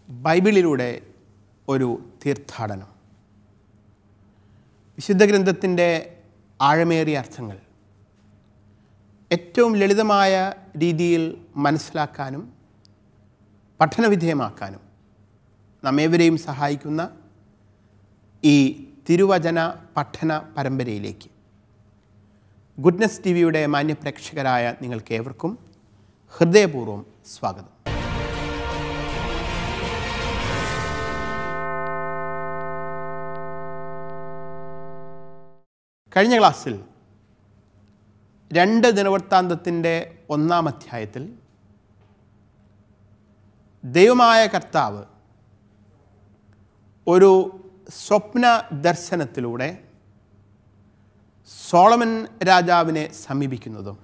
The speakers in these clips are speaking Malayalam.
ബൈബിളിലൂടെ ഒരു തീർത്ഥാടനം വിശുദ്ധ ഗ്രന്ഥത്തിൻ്റെ ആഴമേറിയ അർത്ഥങ്ങൾ ഏറ്റവും ലളിതമായ രീതിയിൽ മനസ്സിലാക്കാനും പഠനവിധേയമാക്കാനും നമ്മേവരെയും സഹായിക്കുന്ന ഈ തിരുവചന പഠന പരമ്പരയിലേക്ക് ഗുഡ്നസ് ടി വിയുടെ മാന്യപ്രേക്ഷകരായ നിങ്ങൾക്കേവർക്കും ഹൃദയപൂർവ്വം സ്വാഗതം കഴിഞ്ഞ ക്ലാസ്സിൽ രണ്ട് ദിനവൃത്താന്തത്തിൻ്റെ ഒന്നാം അധ്യായത്തിൽ ദൈവമായ കർത്താവ് ഒരു സ്വപ്ന ദർശനത്തിലൂടെ സോളമൻ രാജാവിനെ സമീപിക്കുന്നതും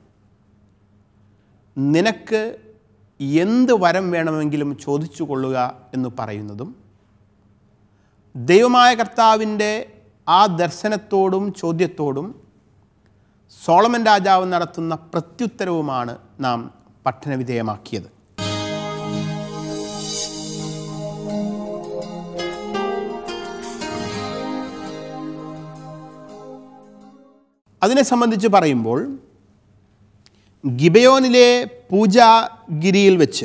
നിനക്ക് എന്ത് വരം വേണമെങ്കിലും ചോദിച്ചു കൊള്ളുക എന്ന് പറയുന്നതും ദൈവമായ കർത്താവിൻ്റെ ആ ദർശനത്തോടും ചോദ്യത്തോടും സോളമൻ രാജാവ് നടത്തുന്ന പ്രത്യുത്തരവുമാണ് നാം പഠനവിധേയമാക്കിയത് അതിനെ സംബന്ധിച്ച് പറയുമ്പോൾ ഗിബയോനിലെ പൂജാഗിരിയിൽ വെച്ച്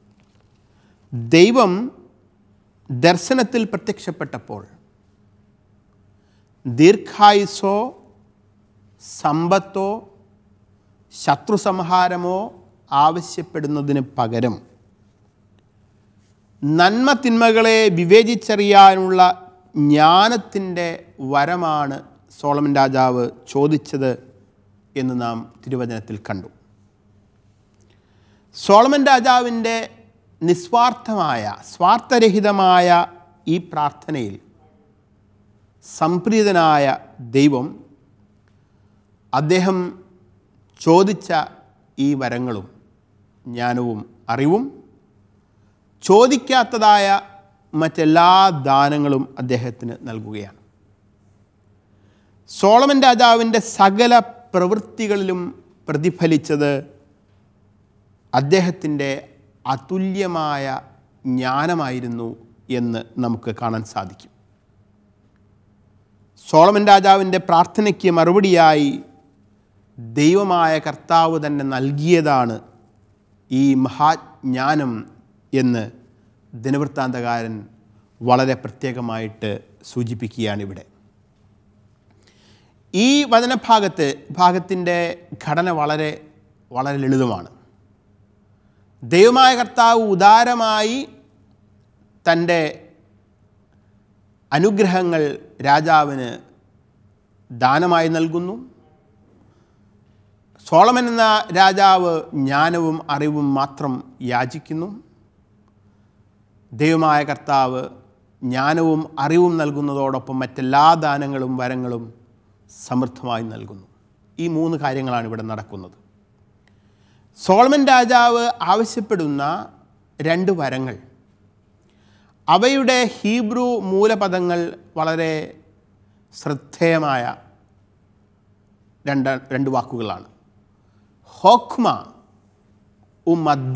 ദൈവം ദർശനത്തിൽ പ്രത്യക്ഷപ്പെട്ടപ്പോൾ ദീർഘായുസോ സമ്പത്തോ ശത്രുസംഹാരമോ ആവശ്യപ്പെടുന്നതിന് പകരം നന്മ തിന്മകളെ വിവേചിച്ചറിയാനുള്ള ജ്ഞാനത്തിൻ്റെ വരമാണ് സോളമൻ രാജാവ് ചോദിച്ചത് എന്ന് നാം തിരുവചനത്തിൽ കണ്ടു സോളമൻ രാജാവിൻ്റെ നിസ്വാർത്ഥമായ സ്വാർത്ഥരഹിതമായ ഈ പ്രാർത്ഥനയിൽ സംപ്രീതനായ ദൈവം അദ്ദേഹം ചോദിച്ച ഈ വരങ്ങളും ജ്ഞാനവും അറിവും ചോദിക്കാത്തതായ മറ്റെല്ലാ ദാനങ്ങളും അദ്ദേഹത്തിന് നൽകുകയാണ് സോളമൻ രാജാവിൻ്റെ സകല പ്രവൃത്തികളിലും പ്രതിഫലിച്ചത് അദ്ദേഹത്തിൻ്റെ അതുല്യമായ ജ്ഞാനമായിരുന്നു എന്ന് നമുക്ക് കാണാൻ സാധിക്കും സോളമൻ രാജാവിൻ്റെ പ്രാർത്ഥനയ്ക്ക് മറുപടിയായി ദൈവമായ കർത്താവ് തന്നെ നൽകിയതാണ് ഈ മഹാജ്ഞാനം എന്ന് ദിനവൃത്താന്തകാരൻ വളരെ പ്രത്യേകമായിട്ട് സൂചിപ്പിക്കുകയാണ് ഇവിടെ ഈ വചനഭാഗത്ത് ഭാഗത്തിൻ്റെ ഘടന വളരെ വളരെ ലളിതമാണ് ദൈവമായ കർത്താവ് ഉദാരമായി തൻ്റെ അനുഗ്രഹങ്ങൾ രാജാവിന് ദാനമായി നൽകുന്നു സോളമൻ എന്ന രാജാവ് ജ്ഞാനവും അറിവും മാത്രം യാചിക്കുന്നു ദൈവമായ കർത്താവ് ജ്ഞാനവും അറിവും നൽകുന്നതോടൊപ്പം മറ്റെല്ലാ ദാനങ്ങളും വരങ്ങളും സമൃദ്ധമായി നൽകുന്നു ഈ മൂന്ന് കാര്യങ്ങളാണ് ഇവിടെ നടക്കുന്നത് സോളമൻ രാജാവ് ആവശ്യപ്പെടുന്ന രണ്ട് വരങ്ങൾ അവയുടെ ഹീബ്രു മൂലപദങ്ങൾ വളരെ ശ്രദ്ധേയമായ രണ്ട് രണ്ട് വാക്കുകളാണ് ഹോക്മ ഉമദ്ദ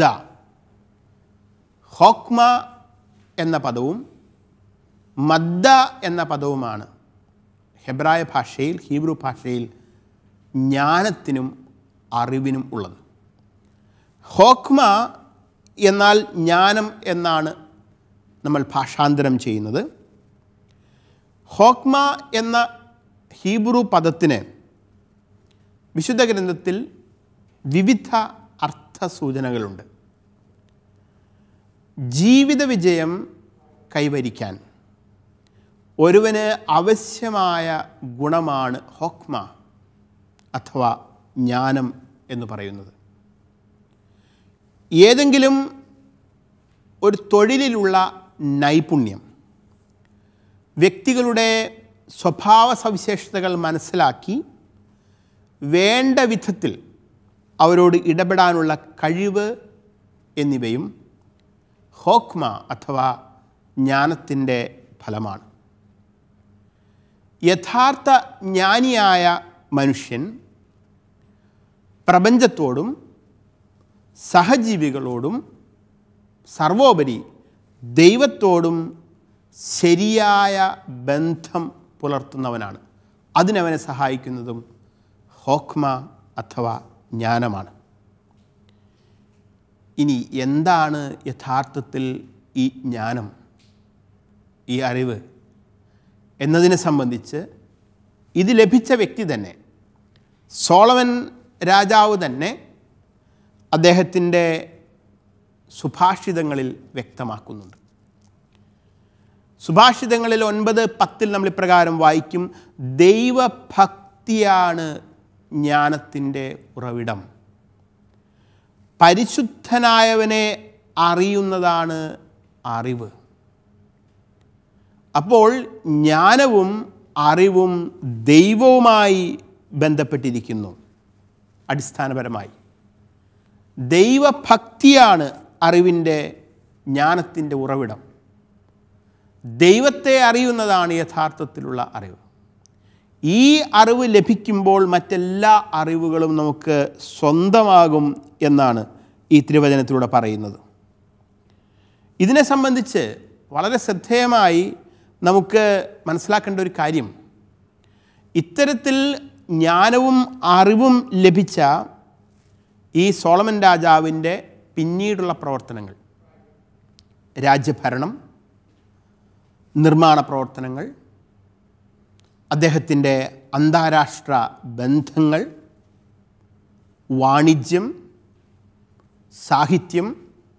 ഹോക്മ എന്ന പദവും മദ്ദ എന്ന പദവുമാണ് ഹെബ്രായ ഭാഷയിൽ ഹീബ്രു ഭാഷയിൽ ജ്ഞാനത്തിനും അറിവിനും ഉള്ളത് ഹോക്മ എന്നാൽ ജ്ഞാനം എന്നാണ് നമ്മൾ ഭാഷാന്തരം ചെയ്യുന്നത് ഹോക്മ എന്ന ഹീബ്രു പദത്തിന് വിശുദ്ധ ഗ്രന്ഥത്തിൽ വിവിധ അർത്ഥസൂചനകളുണ്ട് ജീവിത വിജയം കൈവരിക്കാൻ ഒരുവന് ആവശ്യമായ ഗുണമാണ് ഹോക്മ അഥവാ ജ്ഞാനം എന്ന് പറയുന്നത് ഏതെങ്കിലും ഒരു തൊഴിലിലുള്ള നൈപുണ്യം വ്യക്തികളുടെ സ്വഭാവ സവിശേഷതകൾ മനസ്സിലാക്കി വേണ്ട വിധത്തിൽ അവരോട് ഇടപെടാനുള്ള കഴിവ് എന്നിവയും ഹോക്മ അഥവാ ജ്ഞാനത്തിൻ്റെ ഫലമാണ് യഥാർത്ഥ ജ്ഞാനിയായ മനുഷ്യൻ പ്രപഞ്ചത്തോടും സഹജീവികളോടും സർവോപരി ദൈവത്തോടും ശരിയായ ബന്ധം പുലർത്തുന്നവനാണ് അതിനവനെ സഹായിക്കുന്നതും ഹോക്മ അഥവാ ജ്ഞാനമാണ് ഇനി എന്താണ് യഥാർത്ഥത്തിൽ ഈ ജ്ഞാനം ഈ അറിവ് എന്നതിനെ സംബന്ധിച്ച് ഇത് ലഭിച്ച വ്യക്തി തന്നെ സോളമൻ രാജാവ് തന്നെ അദ്ദേഹത്തിൻ്റെ സുഭാഷിതങ്ങളിൽ വ്യക്തമാക്കുന്നുണ്ട് സുഭാഷിതങ്ങളിൽ ഒൻപത് പത്തിൽ നമ്മൾ ഇപ്രകാരം വായിക്കും ദൈവഭക്തിയാണ് ജ്ഞാനത്തിൻ്റെ ഉറവിടം പരിശുദ്ധനായവനെ അറിയുന്നതാണ് അറിവ് അപ്പോൾ ജ്ഞാനവും അറിവും ദൈവവുമായി ബന്ധപ്പെട്ടിരിക്കുന്നു അടിസ്ഥാനപരമായി ദൈവഭക്തിയാണ് അറിവിൻ്റെ ജ്ഞാനത്തിൻ്റെ ഉറവിടം ദൈവത്തെ അറിയുന്നതാണ് യഥാർത്ഥത്തിലുള്ള അറിവ് ഈ അറിവ് ലഭിക്കുമ്പോൾ മറ്റെല്ലാ അറിവുകളും നമുക്ക് സ്വന്തമാകും എന്നാണ് ഈ തിരുവചനത്തിലൂടെ പറയുന്നത് ഇതിനെ സംബന്ധിച്ച് വളരെ ശ്രദ്ധേയമായി നമുക്ക് മനസ്സിലാക്കേണ്ട ഒരു കാര്യം ഇത്തരത്തിൽ ജ്ഞാനവും അറിവും ലഭിച്ച ഈ സോളമൻ രാജാവിൻ്റെ പിന്നീടുള്ള പ്രവർത്തനങ്ങൾ രാജ്യഭരണം നിർമ്മാണ പ്രവർത്തനങ്ങൾ അദ്ദേഹത്തിൻ്റെ അന്താരാഷ്ട്ര ബന്ധങ്ങൾ വാണിജ്യം സാഹിത്യം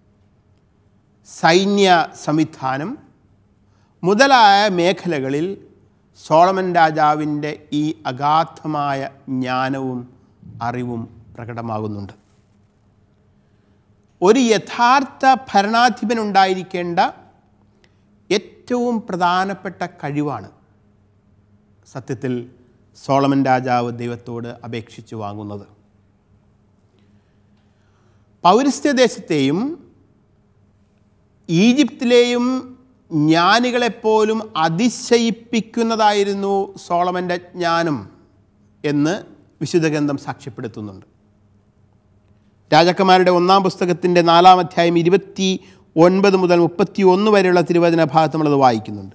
സൈന്യ സംവിധാനം മുതലായ മേഖലകളിൽ സോളമൻ രാജാവിൻ്റെ ഈ അഗാധമായ ജ്ഞാനവും അറിവും പ്രകടമാകുന്നുണ്ട് ഒരു യഥാർത്ഥ ഭരണാധിപനുണ്ടായിരിക്കേണ്ട ഏറ്റവും പ്രധാനപ്പെട്ട കഴിവാണ് സത്യത്തിൽ സോളമൻ രാജാവ് ദൈവത്തോട് അപേക്ഷിച്ച് വാങ്ങുന്നത് പൗരസ്ത്യദേശത്തെയും ഈജിപ്തിലെയും ജ്ഞാനികളെപ്പോലും അതിശയിപ്പിക്കുന്നതായിരുന്നു സോളമൻ്റെ ജ്ഞാനം എന്ന് വിശുദ്ധ ഗ്രന്ഥം സാക്ഷ്യപ്പെടുത്തുന്നുണ്ട് രാജാക്കന്മാരുടെ ഒന്നാം പുസ്തകത്തിൻ്റെ നാലാം അധ്യായം ഇരുപത്തി ഒൻപത് മുതൽ മുപ്പത്തി ഒന്ന് വരെയുള്ള തിരുവചന ഭാഗത്ത് നമ്മളത് വായിക്കുന്നുണ്ട്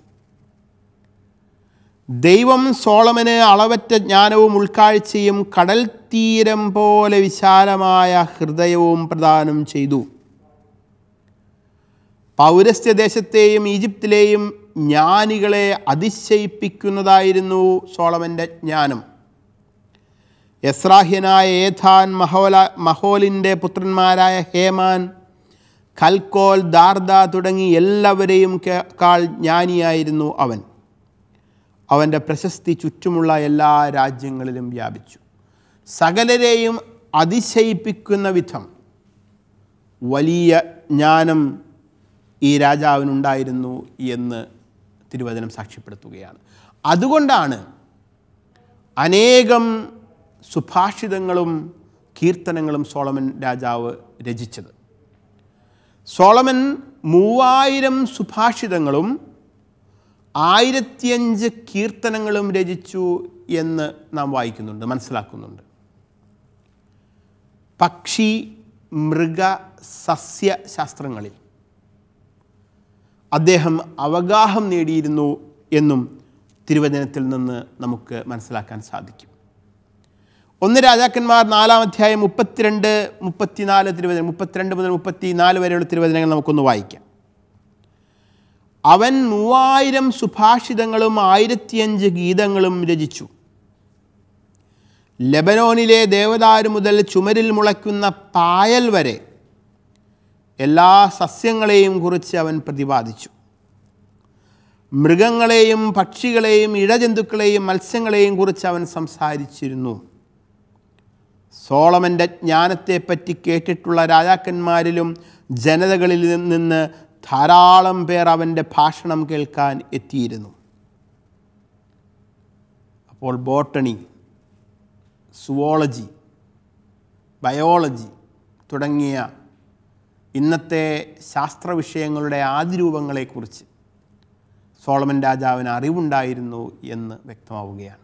ദൈവം സോളമന് അളവറ്റ ജ്ഞാനവും ഉൾക്കാഴ്ചയും കടൽ തീരം പോലെ വിശാലമായ ഹൃദയവും പ്രദാനം ചെയ്തു പൗരസ്ത്യദേശത്തെയും ഈജിപ്തിലെയും ജ്ഞാനികളെ അതിശയിപ്പിക്കുന്നതായിരുന്നു സോളമൻ്റെ ജ്ഞാനം എസ്രാഹ്യനായ ഏഥാൻ മഹോല മഹോലിൻ്റെ പുത്രന്മാരായ ഹേമാൻ ഖൽക്കോൽ ദാർദ തുടങ്ങി എല്ലാവരെയും കേ- കാൾ ജ്ഞാനിയായിരുന്നു അവൻ അവൻ്റെ പ്രശസ്തി ചുറ്റുമുള്ള എല്ലാ രാജ്യങ്ങളിലും വ്യാപിച്ചു സകലരെയും അതിശയിപ്പിക്കുന്ന വിധം വലിയ ജ്ഞാനം ഈ രാജാവിനുണ്ടായിരുന്നു എന്ന് തിരുവചനം സാക്ഷ്യപ്പെടുത്തുകയാണ് അതുകൊണ്ടാണ് അനേകം സുഭാഷിതങ്ങളും കീർത്തനങ്ങളും സോളമൻ രാജാവ് രചിച്ചത് സോളമൻ മൂവായിരം സുഭാഷിതങ്ങളും ആയിരത്തിയഞ്ച് കീർത്തനങ്ങളും രചിച്ചു എന്ന് നാം വായിക്കുന്നുണ്ട് മനസ്സിലാക്കുന്നുണ്ട് പക്ഷി മൃഗ സസ്യ ശാസ്ത്രങ്ങളിൽ അദ്ദേഹം അവഗാഹം നേടിയിരുന്നു എന്നും തിരുവചനത്തിൽ നിന്ന് നമുക്ക് മനസ്സിലാക്കാൻ സാധിക്കും ഒന്ന് രാജാക്കന്മാർ നാലാം അധ്യായം മുപ്പത്തിരണ്ട് മുപ്പത്തിനാല് തിരുവചനം മുപ്പത്തിരണ്ട് മുതൽ മുപ്പത്തിനാല് വരെയുള്ള തിരുവചനങ്ങൾ നമുക്കൊന്ന് വായിക്കാം അവൻ മൂവായിരം സുഭാഷിതങ്ങളും ആയിരത്തിയഞ്ച് ഗീതങ്ങളും രചിച്ചു ലെബനോനിലെ ദേവദാരു മുതൽ ചുമരിൽ മുളയ്ക്കുന്ന പായൽ വരെ എല്ലാ സസ്യങ്ങളെയും കുറിച്ച് അവൻ പ്രതിപാദിച്ചു മൃഗങ്ങളെയും പക്ഷികളെയും ഇഴജന്തുക്കളെയും മത്സ്യങ്ങളെയും കുറിച്ച് അവൻ സംസാരിച്ചിരുന്നു സോളമൻ്റെ ജ്ഞാനത്തെപ്പറ്റി കേട്ടിട്ടുള്ള രാജാക്കന്മാരിലും ജനതകളിൽ നിന്ന് ധാരാളം പേർ അവൻ്റെ ഭാഷണം കേൾക്കാൻ എത്തിയിരുന്നു അപ്പോൾ ബോട്ടണി സുവോളജി ബയോളജി തുടങ്ങിയ ഇന്നത്തെ ശാസ്ത്ര വിഷയങ്ങളുടെ ആദിരൂപങ്ങളെക്കുറിച്ച് സോളമൻ രാജാവിന് അറിവുണ്ടായിരുന്നു എന്ന് വ്യക്തമാവുകയാണ്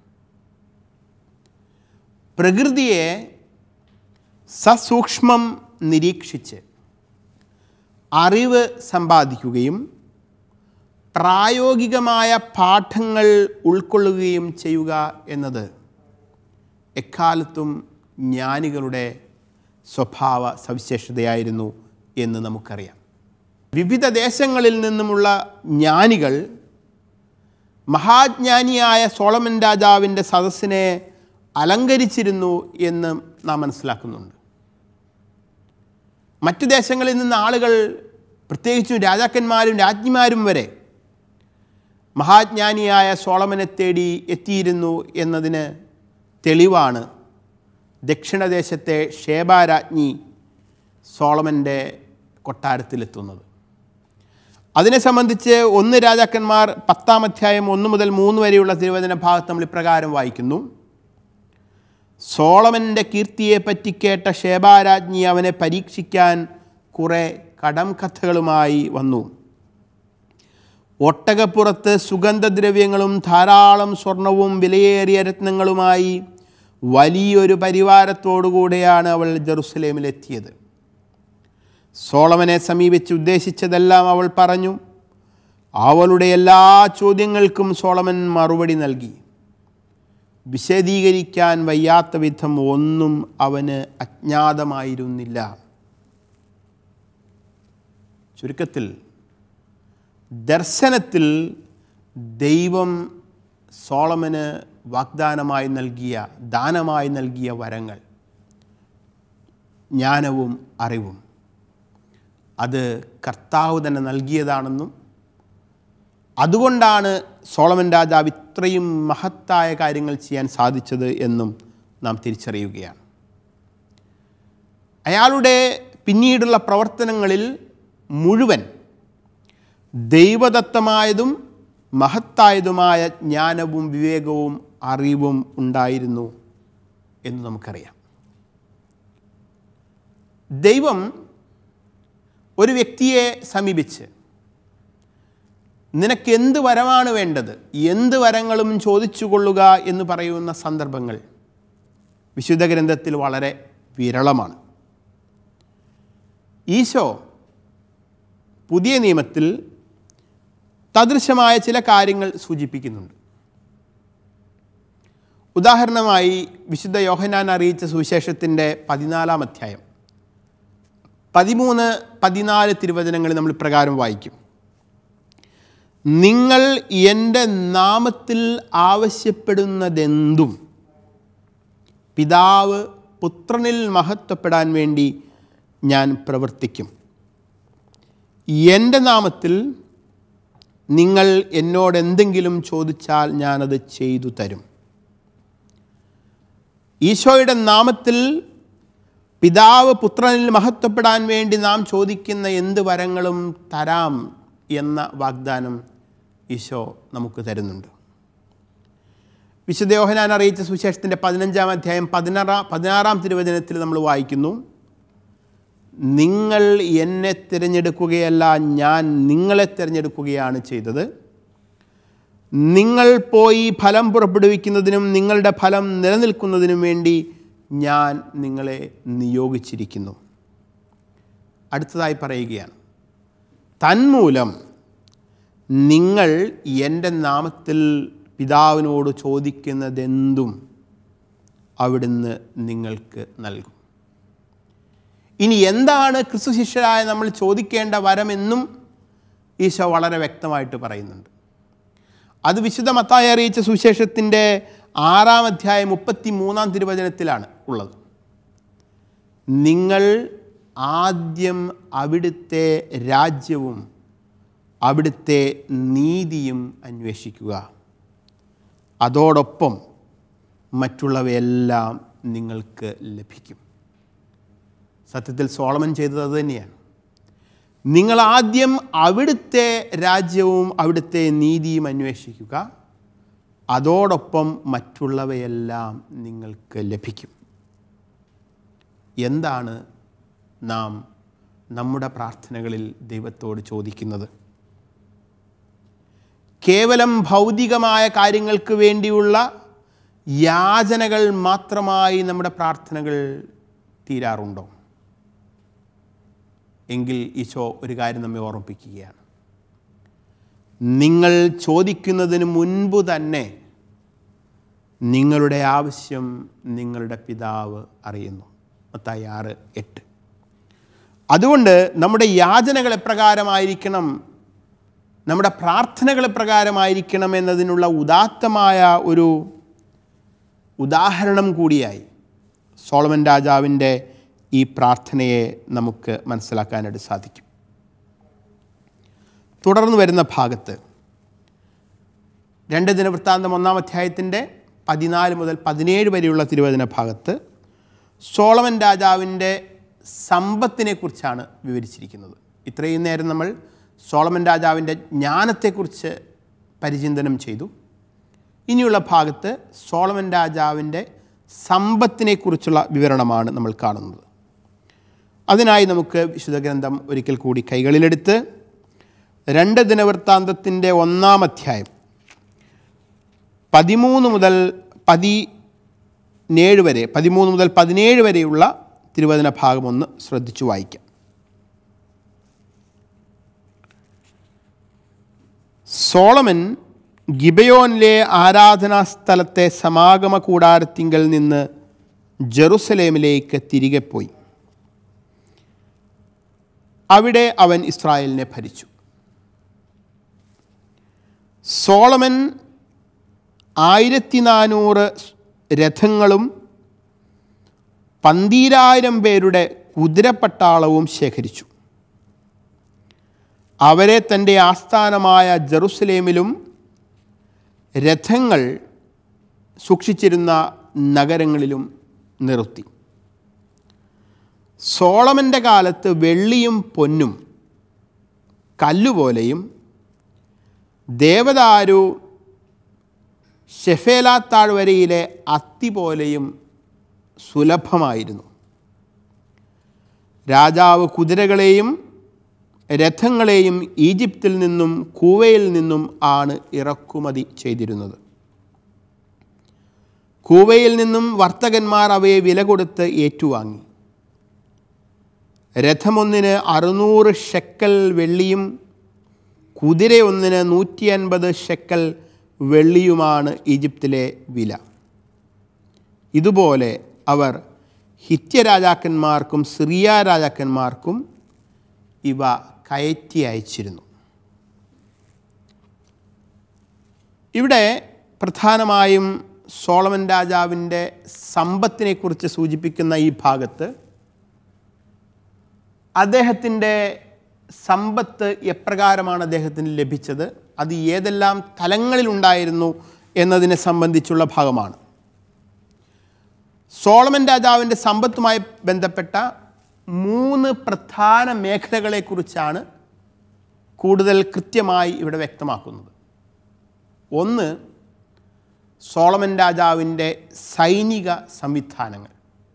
പ്രകൃതിയെ സസൂക്ഷ്മം നിരീക്ഷിച്ച് അറിവ് സമ്പാദിക്കുകയും പ്രായോഗികമായ പാഠങ്ങൾ ഉൾക്കൊള്ളുകയും ചെയ്യുക എന്നത് എക്കാലത്തും ജ്ഞാനികളുടെ സ്വഭാവ സവിശേഷതയായിരുന്നു എന്ന് നമുക്കറിയാം വിവിധ ദേശങ്ങളിൽ നിന്നുമുള്ള ജ്ഞാനികൾ മഹാജ്ഞാനിയായ സോളമൻ രാജാവിൻ്റെ സദസ്സിനെ അലങ്കരിച്ചിരുന്നു എന്ന് നാം മനസ്സിലാക്കുന്നുണ്ട് മറ്റു ദേശങ്ങളിൽ നിന്ന് ആളുകൾ പ്രത്യേകിച്ചും രാജാക്കന്മാരും രാജ്ഞിമാരും വരെ മഹാജ്ഞാനിയായ സോളമനെ തേടി എത്തിയിരുന്നു എന്നതിന് തെളിവാണ് ദക്ഷിണദേശത്തെ ഷേബാരാജ്ഞി സോളമൻ്റെ കൊട്ടാരത്തിലെത്തുന്നത് അതിനെ സംബന്ധിച്ച് ഒന്ന് രാജാക്കന്മാർ പത്താം അധ്യായം ഒന്ന് മുതൽ മൂന്ന് വരെയുള്ള തിരുവചന ഭാഗത്ത് നമ്മൾ ഇപ്രകാരം വായിക്കുന്നു സോളമൻ്റെ കീർത്തിയെ പറ്റി കേട്ട ഷേബാരാജ്ഞി അവനെ പരീക്ഷിക്കാൻ കുറേ കടം കഥകളുമായി വന്നു ഒട്ടകപ്പുറത്ത് സുഗന്ധദ്രവ്യങ്ങളും ധാരാളം സ്വർണവും വിലയേറിയ രത്നങ്ങളുമായി വലിയൊരു പരിവാരത്തോടുകൂടെയാണ് അവൾ ജെറുസലേമിലെത്തിയത് സോളമനെ സമീപിച്ച് ഉദ്ദേശിച്ചതെല്ലാം അവൾ പറഞ്ഞു അവളുടെ എല്ലാ ചോദ്യങ്ങൾക്കും സോളമൻ മറുപടി നൽകി വിശദീകരിക്കാൻ വയ്യാത്ത വിധം ഒന്നും അവന് അജ്ഞാതമായിരുന്നില്ല ചുരുക്കത്തിൽ ദർശനത്തിൽ ദൈവം സോളമന് വാഗ്ദാനമായി നൽകിയ ദാനമായി നൽകിയ വരങ്ങൾ ജ്ഞാനവും അറിവും അത് കർത്താവ് തന്നെ നൽകിയതാണെന്നും അതുകൊണ്ടാണ് സോളമൻ രാജാവ് ഇത്രയും മഹത്തായ കാര്യങ്ങൾ ചെയ്യാൻ സാധിച്ചത് എന്നും നാം തിരിച്ചറിയുകയാണ് അയാളുടെ പിന്നീടുള്ള പ്രവർത്തനങ്ങളിൽ മുഴുവൻ ദൈവദത്തമായതും മഹത്തായതുമായ ജ്ഞാനവും വിവേകവും അറിവും ഉണ്ടായിരുന്നു എന്ന് നമുക്കറിയാം ദൈവം ഒരു വ്യക്തിയെ സമീപിച്ച് നിനക്ക് എന്ത് വരമാണ് വേണ്ടത് എന്ത് വരങ്ങളും ചോദിച്ചു കൊള്ളുക എന്ന് പറയുന്ന സന്ദർഭങ്ങൾ വിശുദ്ധ ഗ്രന്ഥത്തിൽ വളരെ വിരളമാണ് ഈശോ പുതിയ നിയമത്തിൽ തദൃശമായ ചില കാര്യങ്ങൾ സൂചിപ്പിക്കുന്നുണ്ട് ഉദാഹരണമായി വിശുദ്ധ യോഹനാൻ അറിയിച്ച സുവിശേഷത്തിൻ്റെ പതിനാലാം അധ്യായം പതിമൂന്ന് പതിനാല് തിരുവചനങ്ങൾ നമ്മൾ ഇപ്രകാരം വായിക്കും നിങ്ങൾ എൻ്റെ നാമത്തിൽ ആവശ്യപ്പെടുന്നതെന്തും പിതാവ് പുത്രനിൽ മഹത്വപ്പെടാൻ വേണ്ടി ഞാൻ പ്രവർത്തിക്കും എൻ്റെ നാമത്തിൽ നിങ്ങൾ എന്നോട് എന്തെങ്കിലും ചോദിച്ചാൽ ഞാനത് ചെയ്തു തരും ഈശോയുടെ നാമത്തിൽ പിതാവ് പുത്രനിൽ മഹത്വപ്പെടാൻ വേണ്ടി നാം ചോദിക്കുന്ന എന്ത് വരങ്ങളും തരാം എന്ന വാഗ്ദാനം ഈശോ നമുക്ക് തരുന്നുണ്ട് വിശുദ്ധ യോഹനാൻ അറിയിച്ച സുവിശേഷത്തിൻ്റെ പതിനഞ്ചാം അധ്യായം പതിനാറാം പതിനാറാം തിരുവചനത്തിൽ നമ്മൾ വായിക്കുന്നു നിങ്ങൾ എന്നെ തിരഞ്ഞെടുക്കുകയല്ല ഞാൻ നിങ്ങളെ തിരഞ്ഞെടുക്കുകയാണ് ചെയ്തത് നിങ്ങൾ പോയി ഫലം പുറപ്പെടുവിക്കുന്നതിനും നിങ്ങളുടെ ഫലം നിലനിൽക്കുന്നതിനും വേണ്ടി ഞാൻ നിങ്ങളെ നിയോഗിച്ചിരിക്കുന്നു അടുത്തതായി പറയുകയാണ് തന്മൂലം നിങ്ങൾ എൻ്റെ നാമത്തിൽ പിതാവിനോട് ചോദിക്കുന്നതെന്തും അവിടുന്ന് നിങ്ങൾക്ക് നൽകും ഇനി എന്താണ് ക്രിസ്തു ശിഷ്യരായ നമ്മൾ ചോദിക്കേണ്ട വരമെന്നും ഈശോ വളരെ വ്യക്തമായിട്ട് പറയുന്നുണ്ട് അത് വിശുദ്ധ മത്തായി അറിയിച്ച സുവിശേഷത്തിൻ്റെ ആറാം അധ്യായം മുപ്പത്തി മൂന്നാം തിരുവചനത്തിലാണ് ഉള്ളത് നിങ്ങൾ ആദ്യം അവിടുത്തെ രാജ്യവും അവിടുത്തെ നീതിയും അന്വേഷിക്കുക അതോടൊപ്പം മറ്റുള്ളവയെല്ലാം നിങ്ങൾക്ക് ലഭിക്കും സത്യത്തിൽ സോളമൻ ചെയ്തത് അത് തന്നെയാണ് നിങ്ങൾ ആദ്യം അവിടുത്തെ രാജ്യവും അവിടുത്തെ നീതിയും അന്വേഷിക്കുക അതോടൊപ്പം മറ്റുള്ളവയെല്ലാം നിങ്ങൾക്ക് ലഭിക്കും എന്താണ് നാം നമ്മുടെ പ്രാർത്ഥനകളിൽ ദൈവത്തോട് ചോദിക്കുന്നത് കേവലം ഭൗതികമായ കാര്യങ്ങൾക്ക് വേണ്ടിയുള്ള യാചനകൾ മാത്രമായി നമ്മുടെ പ്രാർത്ഥനകൾ തീരാറുണ്ടോ എങ്കിൽ ഈശോ ഒരു കാര്യം നമ്മെ ഓർമ്മിപ്പിക്കുകയാണ് നിങ്ങൾ ചോദിക്കുന്നതിന് മുൻപ് തന്നെ നിങ്ങളുടെ ആവശ്യം നിങ്ങളുടെ പിതാവ് അറിയുന്നു മത്തായി ആറ് എട്ട് അതുകൊണ്ട് നമ്മുടെ യാചനകൾ എപ്രകാരമായിരിക്കണം നമ്മുടെ പ്രാർത്ഥനകൾ എപ്രകാരമായിരിക്കണം എന്നതിനുള്ള ഉദാത്തമായ ഒരു ഉദാഹരണം കൂടിയായി സോളമൻ രാജാവിൻ്റെ ഈ പ്രാർത്ഥനയെ നമുക്ക് മനസ്സിലാക്കാനായിട്ട് സാധിക്കും തുടർന്ന് വരുന്ന ഭാഗത്ത് രണ്ട് ദിനവൃത്താന്തം ഒന്നാം അധ്യായത്തിൻ്റെ പതിനാല് മുതൽ പതിനേഴ് വരെയുള്ള തിരുവചന ഭാഗത്ത് സോളമൻ രാജാവിൻ്റെ സമ്പത്തിനെക്കുറിച്ചാണ് വിവരിച്ചിരിക്കുന്നത് ഇത്രയും നേരം നമ്മൾ സോളമൻ രാജാവിൻ്റെ ജ്ഞാനത്തെക്കുറിച്ച് പരിചിന്തനം ചെയ്തു ഇനിയുള്ള ഭാഗത്ത് സോളമൻ രാജാവിൻ്റെ സമ്പത്തിനെക്കുറിച്ചുള്ള വിവരണമാണ് നമ്മൾ കാണുന്നത് അതിനായി നമുക്ക് വിശുദ്ധ ഗ്രന്ഥം ഒരിക്കൽ കൂടി കൈകളിലെടുത്ത് രണ്ട് ദിനവൃത്താന്തത്തിൻ്റെ ഒന്നാം അധ്യായം പതിമൂന്ന് മുതൽ പതിനേഴ് വരെ പതിമൂന്ന് മുതൽ പതിനേഴ് വരെയുള്ള തിരുവചന ഭാഗം ഒന്ന് ശ്രദ്ധിച്ചു വായിക്കാം സോളമൻ ഗിബയോനിലെ ആരാധനാ സ്ഥലത്തെ സമാഗമ കൂടാരത്തിങ്കൽ നിന്ന് ജെറുസലേമിലേക്ക് തിരികെ പോയി അവിടെ അവൻ ഇസ്രായേലിനെ ഭരിച്ചു സോളമൻ ആയിരത്തി നാനൂറ് രഥങ്ങളും പന്തീരായിരം പേരുടെ കുതിരപ്പട്ടാളവും ശേഖരിച്ചു അവരെ തൻ്റെ ആസ്ഥാനമായ ജെറുസലേമിലും രഥങ്ങൾ സൂക്ഷിച്ചിരുന്ന നഗരങ്ങളിലും നിർത്തി സോളമൻ്റെ കാലത്ത് വെള്ളിയും പൊന്നും കല്ലുപോലെയും ദേവദാരു ഷെഫേല താഴ്വരയിലെ അത്തി പോലെയും സുലഭമായിരുന്നു രാജാവ് കുതിരകളെയും രഥങ്ങളെയും ഈജിപ്തിൽ നിന്നും കൂവയിൽ നിന്നും ആണ് ഇറക്കുമതി ചെയ്തിരുന്നത് കൂവയിൽ നിന്നും വർത്തകന്മാർ അവയെ വില കൊടുത്ത് ഏറ്റുവാങ്ങി രഥമൊന്നിന് അറുന്നൂറ് ഷെക്കൽ വെള്ളിയും കുതിരയൊന്നിന് നൂറ്റി അൻപത് ഷെക്കൽ വെള്ളിയുമാണ് ഈജിപ്തിലെ വില ഇതുപോലെ അവർ ഹിത്യ രാജാക്കന്മാർക്കും സിറിയ രാജാക്കന്മാർക്കും ഇവ കയറ്റി അയച്ചിരുന്നു ഇവിടെ പ്രധാനമായും സോളമൻ രാജാവിൻ്റെ സമ്പത്തിനെക്കുറിച്ച് സൂചിപ്പിക്കുന്ന ഈ ഭാഗത്ത് അദ്ദേഹത്തിൻ്റെ സമ്പത്ത് എപ്രകാരമാണ് അദ്ദേഹത്തിന് ലഭിച്ചത് അത് ഏതെല്ലാം തലങ്ങളിലുണ്ടായിരുന്നു എന്നതിനെ സംബന്ധിച്ചുള്ള ഭാഗമാണ് സോളമൻ രാജാവിൻ്റെ സമ്പത്തുമായി ബന്ധപ്പെട്ട മൂന്ന് പ്രധാന മേഖലകളെക്കുറിച്ചാണ് കൂടുതൽ കൃത്യമായി ഇവിടെ വ്യക്തമാക്കുന്നത് ഒന്ന് സോളമൻ രാജാവിൻ്റെ സൈനിക സംവിധാനങ്ങൾ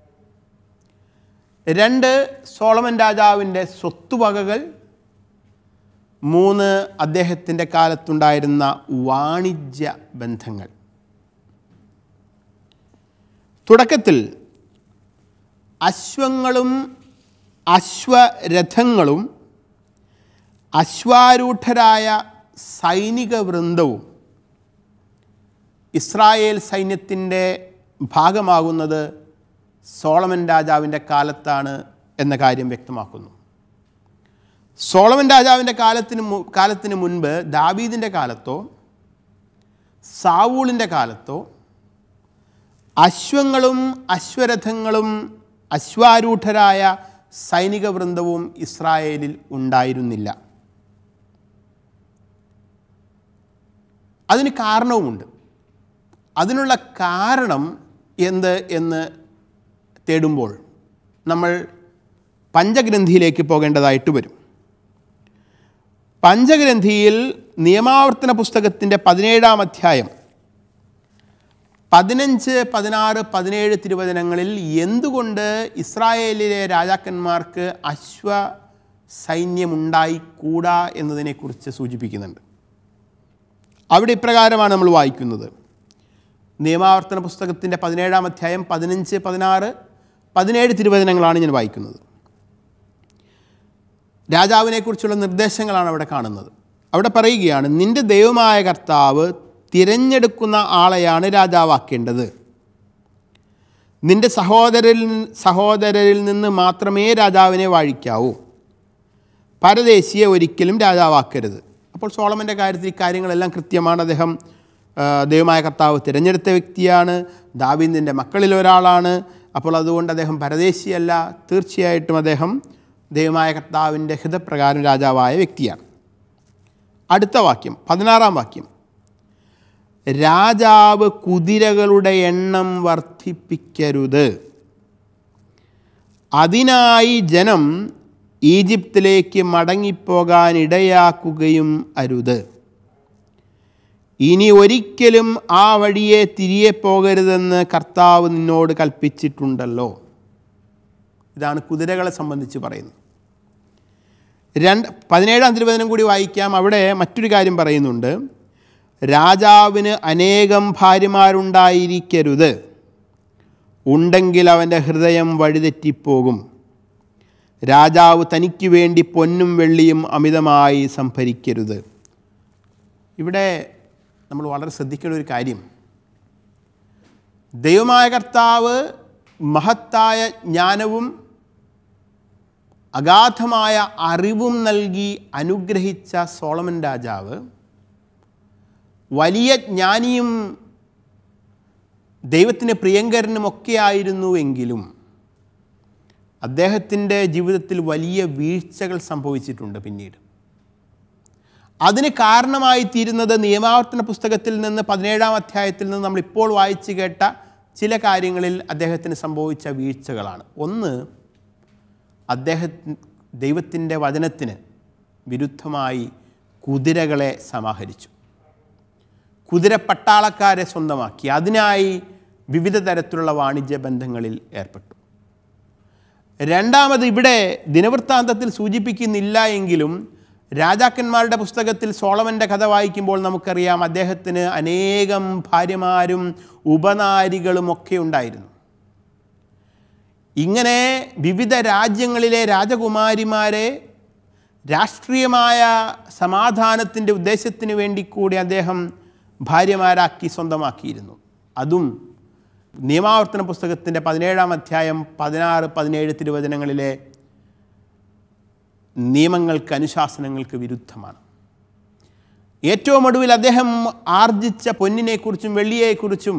രണ്ട് സോളമൻ രാജാവിൻ്റെ സ്വത്തുവകകൾ മൂന്ന് അദ്ദേഹത്തിൻ്റെ കാലത്തുണ്ടായിരുന്ന വാണിജ്യ ബന്ധങ്ങൾ തുടക്കത്തിൽ അശ്വങ്ങളും അശ്വരഥങ്ങളും അശ്വാരൂഢരായ സൈനിക വൃന്ദവും ഇസ്രായേൽ സൈന്യത്തിൻ്റെ ഭാഗമാകുന്നത് സോളമൻ രാജാവിൻ്റെ കാലത്താണ് എന്ന കാര്യം വ്യക്തമാക്കുന്നു സോളമൻ രാജാവിൻ്റെ കാലത്തിന് മു കാലത്തിന് മുൻപ് ദാവീദിൻ്റെ കാലത്തോ സാവൂളിൻ്റെ കാലത്തോ അശ്വങ്ങളും അശ്വരഥങ്ങളും അശ്വാരൂഢരായ സൈനിക വൃന്ദവും ഇസ്രായേലിൽ ഉണ്ടായിരുന്നില്ല അതിന് കാരണവുമുണ്ട് അതിനുള്ള കാരണം എന്ത് എന്ന് തേടുമ്പോൾ നമ്മൾ പഞ്ചഗ്രന്ഥിയിലേക്ക് പോകേണ്ടതായിട്ട് വരും പഞ്ചഗ്രന്ഥിയിൽ നിയമാവർത്തന പുസ്തകത്തിൻ്റെ പതിനേഴാം അധ്യായം പതിനഞ്ച് പതിനാറ് പതിനേഴ് തിരുവചനങ്ങളിൽ എന്തുകൊണ്ട് ഇസ്രായേലിലെ രാജാക്കന്മാർക്ക് അശ്വ സൈന്യമുണ്ടായിക്കൂടാ എന്നതിനെക്കുറിച്ച് സൂചിപ്പിക്കുന്നുണ്ട് അവിടെ ഇപ്രകാരമാണ് നമ്മൾ വായിക്കുന്നത് നിയമാവർത്തന പുസ്തകത്തിൻ്റെ പതിനേഴാം അധ്യായം പതിനഞ്ച് പതിനാറ് പതിനേഴ് തിരുവചനങ്ങളാണ് ഞാൻ വായിക്കുന്നത് രാജാവിനെക്കുറിച്ചുള്ള നിർദ്ദേശങ്ങളാണ് അവിടെ കാണുന്നത് അവിടെ പറയുകയാണ് നിന്റെ ദൈവമായ കർത്താവ് തിരഞ്ഞെടുക്കുന്ന ആളെയാണ് രാജാവാക്കേണ്ടത് നിന്റെ സഹോദരിൽ സഹോദരരിൽ നിന്ന് മാത്രമേ രാജാവിനെ വാഴിക്കാവൂ പരദേശിയെ ഒരിക്കലും രാജാവാക്കരുത് അപ്പോൾ സോളമൻ്റെ കാര്യത്തിൽ ഈ കാര്യങ്ങളെല്ലാം കൃത്യമാണ് അദ്ദേഹം ആ, ദൈവമായ കർത്താവ് തിരഞ്ഞെടുത്ത വ്യക്തിയാണ് ദാവീദിൻ്റെ മക്കളിൽ ഒരാളാണ് അപ്പോൾ അതുകൊണ്ട് അദ്ദേഹം പരദേശിയല്ല തീർച്ചയായിട്ടും അദ്ദേഹം ദൈവമായ കർത്താവിൻ്റെ ഹിതപ്രകാരം രാജാവായ വ്യക്തിയാണ് അടുത്ത വാക്യം പതിനാറാം വാക്യം രാജാവ് കുതിരകളുടെ എണ്ണം വർദ്ധിപ്പിക്കരുത് അതിനായി ജനം ഈജിപ്തിലേക്ക് മടങ്ങിപ്പോകാൻ ഇടയാക്കുകയും അരുത് ഇനി ഒരിക്കലും ആ വഴിയെ തിരികെ പോകരുതെന്ന് കർത്താവ് നിന്നോട് കൽപ്പിച്ചിട്ടുണ്ടല്ലോ ഇതാണ് കുതിരകളെ സംബന്ധിച്ച് പറയുന്നത് രണ്ട് പതിനേഴാം തിരുവചനം കൂടി വായിക്കാം അവിടെ മറ്റൊരു കാര്യം പറയുന്നുണ്ട് രാജാവിന് അനേകം ഭാര്യമാരുണ്ടായിരിക്കരുത് ഉണ്ടെങ്കിൽ അവൻ്റെ ഹൃദയം വഴിതെറ്റിപ്പോകും രാജാവ് തനിക്ക് വേണ്ടി പൊന്നും വെള്ളിയും അമിതമായി സംഭരിക്കരുത് ഇവിടെ നമ്മൾ വളരെ ശ്രദ്ധിക്കേണ്ട ഒരു കാര്യം ദൈവമായ കർത്താവ് മഹത്തായ ജ്ഞാനവും അഗാധമായ അറിവും നൽകി അനുഗ്രഹിച്ച സോളമൻ രാജാവ് വലിയ ജ്ഞാനിയും ദൈവത്തിന് പ്രിയങ്കരനുമൊക്കെ ആയിരുന്നുവെങ്കിലും അദ്ദേഹത്തിൻ്റെ ജീവിതത്തിൽ വലിയ വീഴ്ചകൾ സംഭവിച്ചിട്ടുണ്ട് പിന്നീട് അതിന് കാരണമായി തീരുന്നത് നിയമാവർത്തന പുസ്തകത്തിൽ നിന്ന് പതിനേഴാം അധ്യായത്തിൽ നിന്ന് നമ്മൾ ഇപ്പോൾ വായിച്ചു കേട്ട ചില കാര്യങ്ങളിൽ അദ്ദേഹത്തിന് സംഭവിച്ച വീഴ്ചകളാണ് ഒന്ന് അദ്ദേഹത്തിന് ദൈവത്തിൻ്റെ വചനത്തിന് വിരുദ്ധമായി കുതിരകളെ സമാഹരിച്ചു കുതിരപ്പട്ടാളക്കാരെ സ്വന്തമാക്കി അതിനായി വിവിധ തരത്തിലുള്ള വാണിജ്യ ബന്ധങ്ങളിൽ ഏർപ്പെട്ടു രണ്ടാമത് ഇവിടെ ദിനവൃത്താന്തത്തിൽ സൂചിപ്പിക്കുന്നില്ല എങ്കിലും രാജാക്കന്മാരുടെ പുസ്തകത്തിൽ സോളമൻ്റെ കഥ വായിക്കുമ്പോൾ നമുക്കറിയാം അദ്ദേഹത്തിന് അനേകം ഭാര്യമാരും ഉപനാരികളും ഒക്കെ ഉണ്ടായിരുന്നു ഇങ്ങനെ വിവിധ രാജ്യങ്ങളിലെ രാജകുമാരിമാരെ രാഷ്ട്രീയമായ സമാധാനത്തിൻ്റെ ഉദ്ദേശത്തിന് വേണ്ടി കൂടി അദ്ദേഹം ഭാര്യമാരാക്കി സ്വന്തമാക്കിയിരുന്നു അതും നിയമാവർത്തന പുസ്തകത്തിൻ്റെ പതിനേഴാം അധ്യായം പതിനാറ് പതിനേഴ് തിരുവചനങ്ങളിലെ നിയമങ്ങൾക്ക് അനുശാസനങ്ങൾക്ക് വിരുദ്ധമാണ് ഏറ്റവും ഒടുവിൽ അദ്ദേഹം ആർജിച്ച പൊന്നിനെക്കുറിച്ചും വെള്ളിയെക്കുറിച്ചും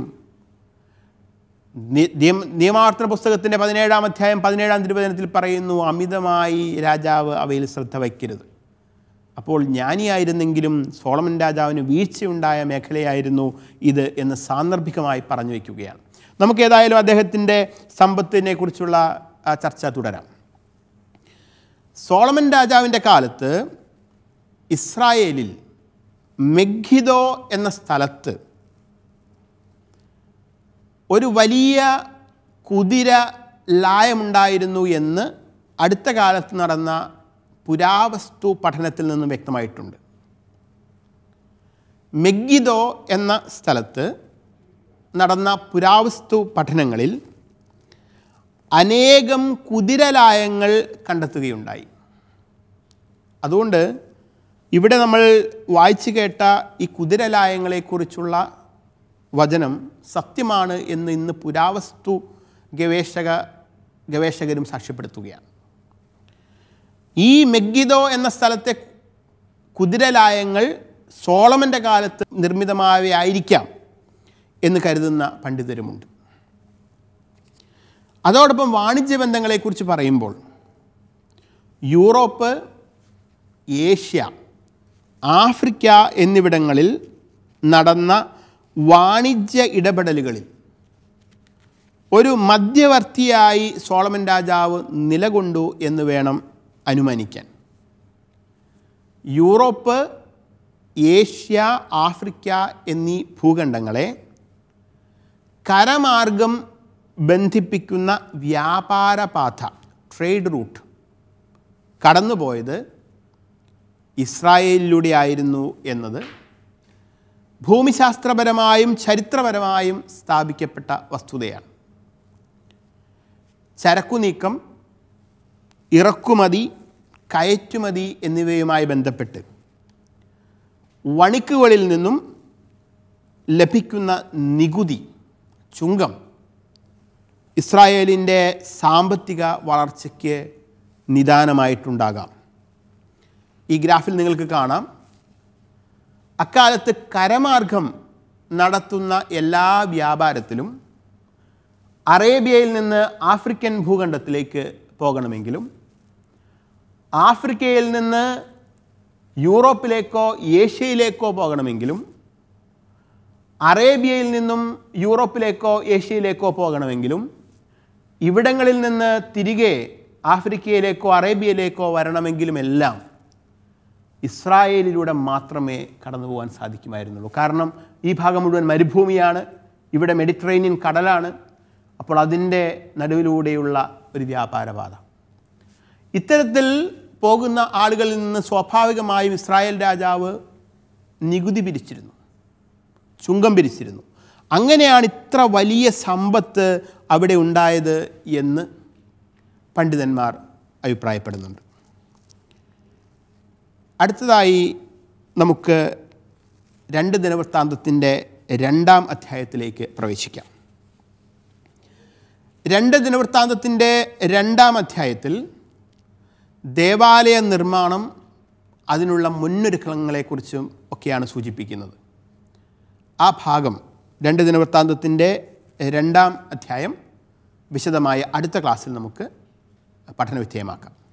നി- നിയമ- നിയമാവർത്തന പുസ്തകത്തിൻ്റെ പതിനേഴാം അധ്യായം പതിനേഴാം തിരുവചനത്തിൽ പറയുന്നു അമിതമായി രാജാവ് അവയിൽ ശ്രദ്ധ വയ്ക്കരുത് അപ്പോൾ ജ്ഞാനിയായിരുന്നെങ്കിലും സോളമൻ രാജാവിന് വീഴ്ചയുണ്ടായ മേഖലയായിരുന്നു ഇത് എന്ന് സാന്ദർഭികമായി പറഞ്ഞു വയ്ക്കുകയാണ് നമുക്ക് ഏതായാലും അദ്ദേഹത്തിൻ്റെ സമ്പത്തിനെ കുറിച്ചുള്ള ആ ചർച്ച തുടരാം സോളമൻ രാജാവിൻ്റെ കാലത്ത് ഇസ്രായേലിൽ മെഗ്ഹിദോ എന്ന സ്ഥലത്ത് ഒരു വലിയ കുതിര ലായമുണ്ടായിരുന്നു എന്ന് അടുത്ത കാലത്ത് നടന്ന പുരാവസ്തു പഠനത്തിൽ നിന്നും വ്യക്തമായിട്ടുണ്ട് മെഗ്ഗിദോ എന്ന സ്ഥലത്ത് നടന്ന പുരാവസ്തു പഠനങ്ങളിൽ അനേകം കുതിരലായങ്ങൾ കണ്ടെത്തുകയുണ്ടായി അതുകൊണ്ട് ഇവിടെ നമ്മൾ വായിച്ചു കേട്ട ഈ കുതിരലായങ്ങളെക്കുറിച്ചുള്ള വചനം സത്യമാണ് എന്ന് ഇന്ന് പുരാവസ്തു ഗവേഷക ഗവേഷകരും സാക്ഷ്യപ്പെടുത്തുകയാണ് ഈ മെഗ്ഗിദോ എന്ന സ്ഥലത്തെ കുതിരലായങ്ങൾ സോളമൻ്റെ കാലത്ത് നിർമ്മിതമായവയായിരിക്കാം എന്ന് കരുതുന്ന പണ്ഡിതരുമുണ്ട് അതോടൊപ്പം വാണിജ്യ ബന്ധങ്ങളെക്കുറിച്ച് പറയുമ്പോൾ യൂറോപ്പ് ഏഷ്യ ആഫ്രിക്ക എന്നിവിടങ്ങളിൽ നടന്ന വാണിജ്യ ഇടപെടലുകളിൽ ഒരു മധ്യവർത്തിയായി സോളമൻ രാജാവ് നിലകൊണ്ടു എന്ന് വേണം അനുമാനിക്കാൻ യൂറോപ്പ് ഏഷ്യ ആഫ്രിക്ക എന്നീ ഭൂഖണ്ഡങ്ങളെ കരമാർഗം ബന്ധിപ്പിക്കുന്ന വ്യാപാരപാത ട്രേഡ് റൂട്ട് കടന്നുപോയത് ഇസ്രായേലിലൂടെ ആയിരുന്നു എന്നത് ഭൂമിശാസ്ത്രപരമായും ചരിത്രപരമായും സ്ഥാപിക്കപ്പെട്ട വസ്തുതയാണ് ചരക്കു നീക്കം ഇറക്കുമതി കയറ്റുമതി എന്നിവയുമായി ബന്ധപ്പെട്ട് വണിക്കുകളിൽ നിന്നും ലഭിക്കുന്ന നികുതി ചുങ്കം ഇസ്രായേലിൻ്റെ സാമ്പത്തിക വളർച്ചയ്ക്ക് നിദാനമായിട്ടുണ്ടാകാം ഈ ഗ്രാഫിൽ നിങ്ങൾക്ക് കാണാം അക്കാലത്ത് കരമാർഗം നടത്തുന്ന എല്ലാ വ്യാപാരത്തിലും അറേബ്യയിൽ നിന്ന് ആഫ്രിക്കൻ ഭൂഖണ്ഡത്തിലേക്ക് പോകണമെങ്കിലും ആഫ്രിക്കയിൽ നിന്ന് യൂറോപ്പിലേക്കോ ഏഷ്യയിലേക്കോ പോകണമെങ്കിലും അറേബ്യയിൽ നിന്നും യൂറോപ്പിലേക്കോ ഏഷ്യയിലേക്കോ പോകണമെങ്കിലും ഇവിടങ്ങളിൽ നിന്ന് തിരികെ ആഫ്രിക്കയിലേക്കോ അറേബ്യയിലേക്കോ വരണമെങ്കിലും എല്ലാം ഇസ്രായേലിലൂടെ മാത്രമേ കടന്നു പോകാൻ സാധിക്കുമായിരുന്നുള്ളൂ കാരണം ഈ ഭാഗം മുഴുവൻ മരുഭൂമിയാണ് ഇവിടെ മെഡിറ്ററേനിയൻ കടലാണ് അപ്പോൾ അതിൻ്റെ നടുവിലൂടെയുള്ള ഒരു വ്യാപാരപാത ഇത്തരത്തിൽ പോകുന്ന ആളുകളിൽ നിന്ന് സ്വാഭാവികമായും ഇസ്രായേൽ രാജാവ് നികുതി പിരിച്ചിരുന്നു ചുങ്കം പിരിച്ചിരുന്നു അങ്ങനെയാണ് ഇത്ര വലിയ സമ്പത്ത് അവിടെ ഉണ്ടായത് എന്ന് പണ്ഡിതന്മാർ അഭിപ്രായപ്പെടുന്നുണ്ട് അടുത്തതായി നമുക്ക് രണ്ട് ദിനവൃത്താന്തത്തിൻ്റെ രണ്ടാം അധ്യായത്തിലേക്ക് പ്രവേശിക്കാം രണ്ട് ദിനവൃത്താന്തത്തിൻ്റെ രണ്ടാം അധ്യായത്തിൽ ദേവാലയ നിർമ്മാണം അതിനുള്ള മുന്നൊരുക്കങ്ങളെക്കുറിച്ചും ഒക്കെയാണ് സൂചിപ്പിക്കുന്നത് ആ ഭാഗം രണ്ട് ദിനവൃത്താന്തത്തിൻ്റെ രണ്ടാം അധ്യായം വിശദമായ അടുത്ത ക്ലാസ്സിൽ നമുക്ക് പഠനവിധേയമാക്കാം